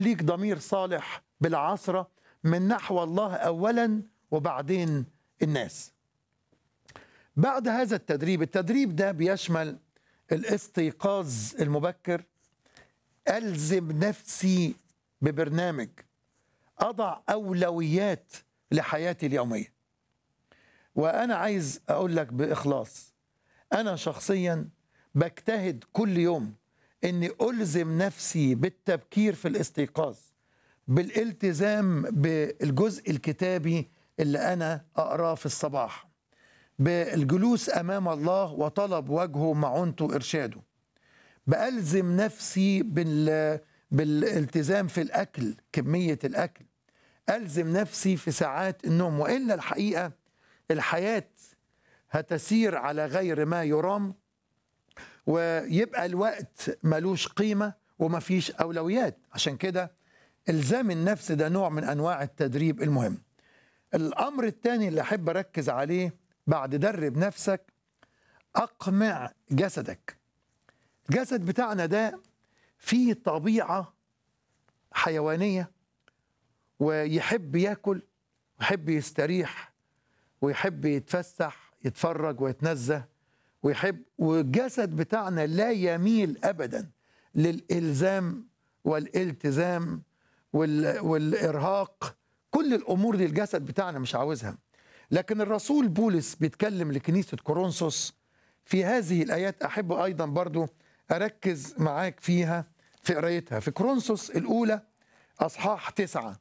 ليك ضمير صالح بالعصرة من نحو الله أولا وبعدين الناس بعد هذا التدريب التدريب ده بيشمل الاستيقاظ المبكر ألزم نفسي ببرنامج أضع أولويات لحياتي اليومية وأنا عايز أقول لك بإخلاص أنا شخصيا بجتهد كل يوم أني ألزم نفسي بالتبكير في الاستيقاظ بالالتزام بالجزء الكتابي اللي أنا أقراه في الصباح بالجلوس أمام الله وطلب وجهه معونته إرشاده بألزم نفسي بال... بالالتزام في الأكل كمية الأكل ألزم نفسي في ساعات النوم وإلا الحقيقة الحياة هتسير على غير ما يرام ويبقى الوقت ملوش قيمة ومفيش أولويات عشان كده إلزام النفس ده نوع من أنواع التدريب المهم الأمر الثاني اللي أحب أركز عليه بعد درب نفسك أقمع جسدك الجسد بتاعنا ده فيه طبيعة حيوانية ويحب ياكل ويحب يستريح ويحب يتفسح يتفرج ويتنزه ويحب والجسد بتاعنا لا يميل ابدا للالزام والالتزام وال... والارهاق كل الامور دي الجسد بتاعنا مش عاوزها لكن الرسول بولس بيتكلم لكنيسه كورنثوس في هذه الايات احب ايضا برضو اركز معاك فيها في قرايتها في كورنثوس الاولى اصحاح تسعه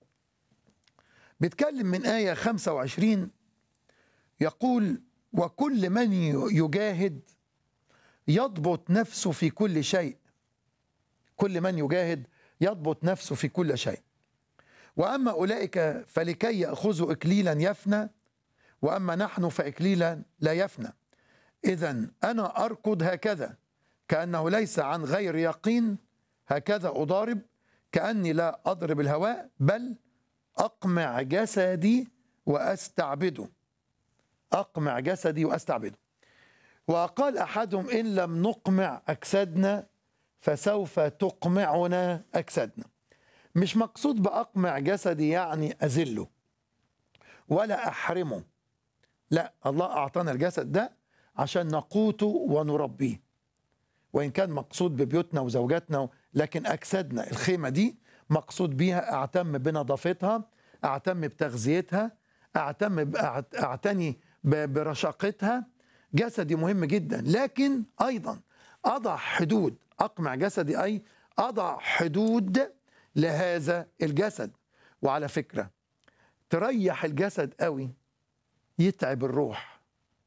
بيتكلم من ايه 25 يقول وكل من يجاهد يضبط نفسه في كل شيء كل من يجاهد يضبط نفسه في كل شيء واما اولئك فلكي ياخذوا اكليلا يفنى واما نحن فاكليلا لا يفنى اذا انا اركض هكذا كانه ليس عن غير يقين هكذا اضارب كاني لا اضرب الهواء بل اقمع جسدي واستعبده أقمع جسدي وأستعبده وقال أحدهم إن لم نقمع أجسادنا فسوف تقمعنا أجسادنا مش مقصود بأقمع جسدي يعني أذله ولا أحرمه لا الله أعطانا الجسد ده عشان نقوته ونربيه وإن كان مقصود ببيوتنا وزوجاتنا لكن أجسادنا الخيمة دي مقصود بيها أعتم بنظافتها أعتم بتغذيتها أعتم أعتني برشاقتها جسدي مهم جدا لكن ايضا اضع حدود اقمع جسدي اي اضع حدود لهذا الجسد وعلى فكره تريح الجسد قوي يتعب الروح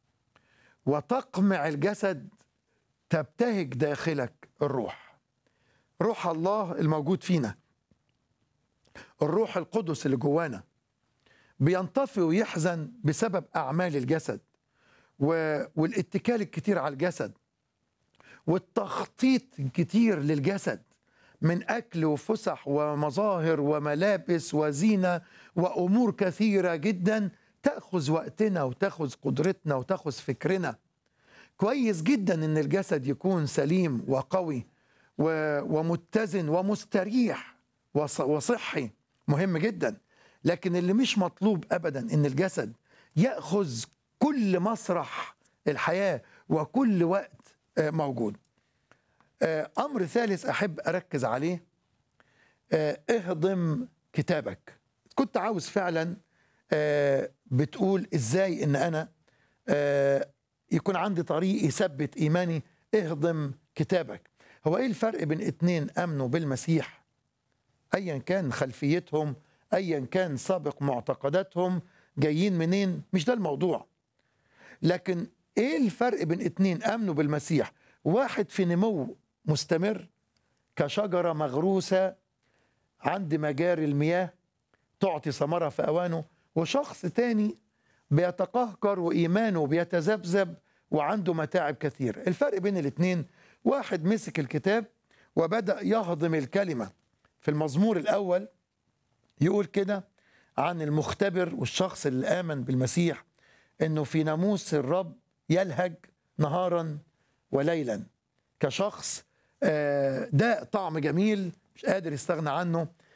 وتقمع الجسد تبتهج داخلك الروح روح الله الموجود فينا الروح القدس اللي جوانا بينطفي ويحزن بسبب أعمال الجسد والاتكال الكتير على الجسد والتخطيط الكتير للجسد من أكل وفسح ومظاهر وملابس وزينة وأمور كثيرة جدا تأخذ وقتنا وتأخذ قدرتنا وتأخذ فكرنا كويس جدا أن الجسد يكون سليم وقوي ومتزن ومستريح وصحي مهم جداً لكن اللي مش مطلوب ابدا ان الجسد ياخذ كل مسرح الحياه وكل وقت موجود امر ثالث احب اركز عليه اهضم كتابك كنت عاوز فعلا بتقول ازاي ان انا يكون عندي طريق يثبت ايماني اهضم كتابك هو ايه الفرق بين اتنين امنوا بالمسيح ايا كان خلفيتهم ايا كان سابق معتقداتهم جايين منين مش ده الموضوع لكن ايه الفرق بين اتنين امنوا بالمسيح واحد في نمو مستمر كشجرة مغروسة عند مجاري المياه تعطي ثمرة في أوانه وشخص تاني بيتقهقر وإيمانه بيتذبذب وعنده متاعب كثير الفرق بين الاتنين واحد مسك الكتاب وبدأ يهضم الكلمة في المزمور الأول يقول كده عن المختبر والشخص اللي آمن بالمسيح انه في ناموس الرب يلهج نهارا وليلا كشخص ده طعم جميل مش قادر يستغنى عنه